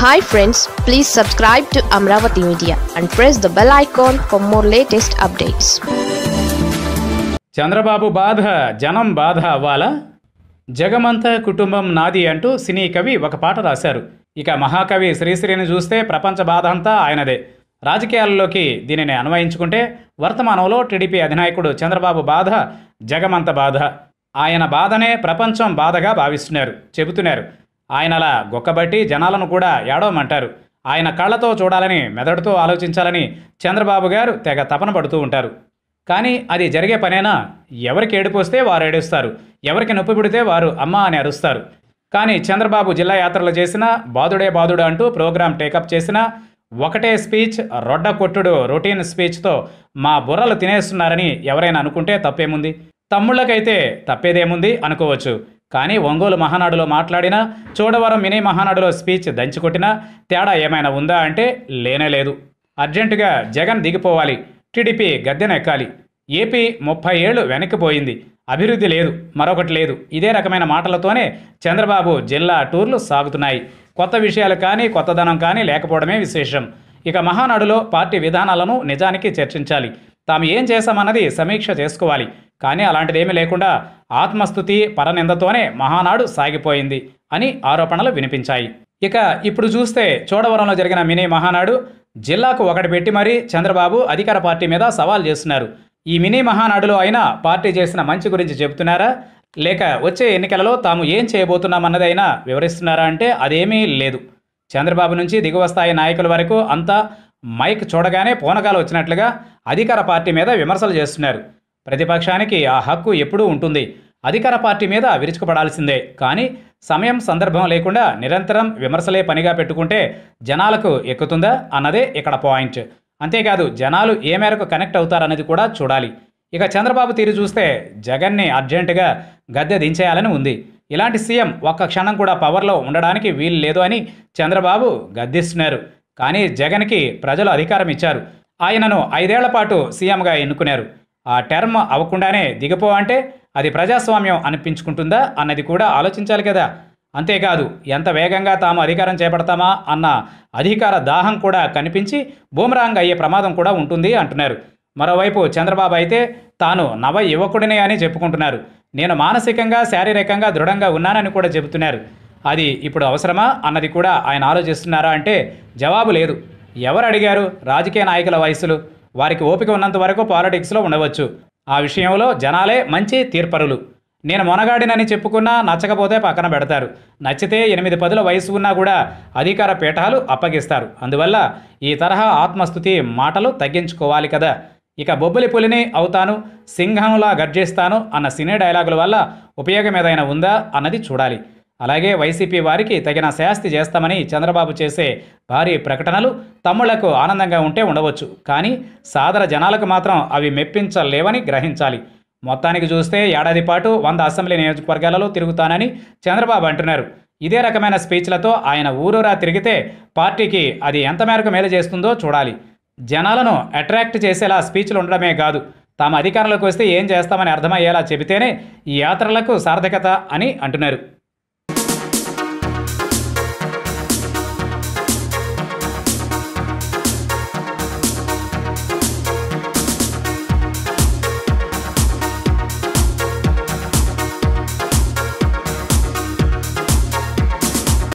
hi friends please subscribe to Amaravati media and press the bell icon for more latest updates Chandrababu బాధ జనం బాధ అవ్వాలా జగమంత కుటుంబం నాది అంటూ సినీ కవి ఒక పాట రాశారు ఇక మహాకవి శ్రీశ్రీని చూస్తే ప్రపంచ బాధ అంతా ఆయనదే రాజకీయాల్లోకి దీనిని అన్వయించుకుంటే వర్తమానంలో టీడీపీ అధినాయకుడు చంద్రబాబు బాధ జగమంత బాధ ఆయన బాధనే ప్రపంచం బాధగా భావిస్తున్నారు చెబుతున్నారు ఆయన అలా గొక్కబట్టి జనాలను కూడా ఏడవమంటారు ఆయన కళ్ళతో చూడాలని మెదడుతో ఆలోచించాలని చంద్రబాబు గారు తెగ తపన పడుతూ ఉంటారు కానీ అది జరిగే పనేనా ఎవరికి ఏడుపు వస్తే వారు ఏడుస్తారు ఎవరికి నొప్పి పుడితే వారు అమ్మ అని అరుస్తారు కానీ చంద్రబాబు జిల్లా యాత్రలు చేసినా బాదుడే బాదుడు అంటూ ప్రోగ్రాం టేకప్ చేసినా ఒకటే స్పీచ్ రొడ్డ కొట్టుడు రొటీన్ స్పీచ్తో మా బుర్రలు తినేస్తున్నారని ఎవరైనా అనుకుంటే తప్పేముంది తమ్ముళ్ళకైతే తప్పేదేముంది అనుకోవచ్చు కానీ ఒంగోలు మహానాడులో మాట్లాడినా చోడవరం మినీ మహానాడులో స్పీచ్ దంచికొట్టినా తేడా ఏమైనా ఉందా అంటే లేనే లేదు అర్జెంటుగా జగన్ దిగిపోవాలి టీడీపీ గద్దెనెక్కాలి ఏపీ ముప్పై ఏళ్ళు వెనక్కిపోయింది అభివృద్ధి లేదు మరొకటి లేదు ఇదే రకమైన మాటలతోనే చంద్రబాబు జిల్లా టూర్లు సాగుతున్నాయి కొత్త విషయాలు కానీ కొత్తదనం కానీ లేకపోవడమే విశేషం ఇక మహానాడులో పార్టీ విధానాలను నిజానికి చర్చించాలి తాము ఏం చేశామన్నది సమీక్ష చేసుకోవాలి కానీ అలాంటిదేమీ లేకుండా ఆత్మస్థుతి పరనిందతోనే మహానాడు సాగిపోయింది అని ఆరోపణలు వినిపించాయి ఇక ఇప్పుడు చూస్తే చోడవరంలో జరిగిన మినీ మహానాడు జిల్లాకు ఒకటి పెట్టి మరీ చంద్రబాబు అధికార పార్టీ మీద సవాల్ చేస్తున్నారు ఈ మినీ మహానాడులో అయినా పార్టీ చేసిన మంచి గురించి చెబుతున్నారా లేక వచ్చే ఎన్నికలలో తాము ఏం చేయబోతున్నామన్నది అయినా వివరిస్తున్నారా అంటే అదేమీ లేదు చంద్రబాబు నుంచి దిగువ స్థాయి నాయకుల వరకు అంతా మైక్ చూడగానే పూనకాలు వచ్చినట్లుగా అధికార పార్టీ మీద విమర్శలు చేస్తున్నారు ప్రతిపక్షానికి ఆ హక్కు ఎప్పుడూ ఉంటుంది అధికార పార్టీ మీద విరుచుకుపడాల్సిందే కానీ సమయం సందర్భం లేకుండా నిరంతరం విమర్శలే పనిగా పెట్టుకుంటే జనాలకు ఎక్కుతుందా అన్నదే ఇక్కడ పాయింట్ అంతేకాదు జనాలు ఏ మేరకు కనెక్ట్ అవుతారన్నది కూడా చూడాలి ఇక చంద్రబాబు తీరు చూస్తే జగన్ని అర్జెంటుగా గద్దె దించేయాలని ఉంది ఇలాంటి సీఎం ఒక్క క్షణం కూడా పవర్లో ఉండడానికి వీలు లేదు అని చంద్రబాబు గద్దిస్తున్నారు కానీ జగన్కి ప్రజలు అధికారం ఇచ్చారు ఆయనను ఐదేళ్ల పాటు సీఎంగా ఎన్నుకున్నారు ఆ టర్మ్ అవ్వకుండానే దిగిపో అంటే అది ప్రజాస్వామ్యం అనిపించుకుంటుందా అన్నది కూడా ఆలోచించాలి కదా అంతేకాదు ఎంత వేగంగా తాము అధికారం చేపడతామా అన్న అధికార దాహం కూడా కనిపించి బూమరాంగ్ అయ్యే ప్రమాదం కూడా ఉంటుంది అంటున్నారు మరోవైపు చంద్రబాబు అయితే తాను నవ యువకుడిని అని చెప్పుకుంటున్నారు నేను మానసికంగా శారీరకంగా దృఢంగా ఉన్నానని కూడా చెబుతున్నారు అది ఇప్పుడు అవసరమా అన్నది కూడా ఆయన ఆలోచిస్తున్నారా అంటే జవాబు లేదు ఎవరు అడిగారు రాజకీయ నాయకుల వయసులు వారికి ఓపిక ఉన్నంత వరకు పాలిటిక్స్లో ఉండవచ్చు ఆ విషయంలో జనాలే మంచి తీర్పరులు నేను మొనగాడినని చెప్పుకున్నా నచ్చకపోతే పక్కన పెడతారు నచ్చితే ఎనిమిది పదుల వయసు ఉన్నా కూడా అధికార పీఠాలు అప్పగిస్తారు అందువల్ల ఈ తరహా ఆత్మస్థుతి మాటలు తగ్గించుకోవాలి కదా ఇక బొబ్బిలి పులిని అవుతాను సింహంలా గర్జిస్తాను అన్న సినీ డైలాగుల వల్ల ఉపయోగం ఏదైనా ఉందా అన్నది చూడాలి అలాగే వైసీపీ వారికి తగిన శాస్తి చేస్తామని చంద్రబాబు చేసే భారీ ప్రకటనలు తమ్ముళ్లకు ఆనందంగా ఉంటే ఉండవచ్చు కానీ సాదర జనాలకు మాత్రం అవి మెప్పించలేవని గ్రహించాలి మొత్తానికి చూస్తే ఏడాది పాటు వంద అసెంబ్లీ నియోజకవర్గాలలో తిరుగుతానని చంద్రబాబు అంటున్నారు ఇదే రకమైన స్పీచ్లతో ఆయన ఊరూరా తిరిగితే పార్టీకి అది ఎంత మేరకు మేలు చేస్తుందో చూడాలి జనాలను అట్రాక్ట్ చేసేలా స్పీచ్లు ఉండడమే కాదు తాము అధికారంలోకి వస్తే ఏం చేస్తామని అర్థమయ్యేలా చెబితేనే ఈ యాత్రలకు సార్థకత అని అంటున్నారు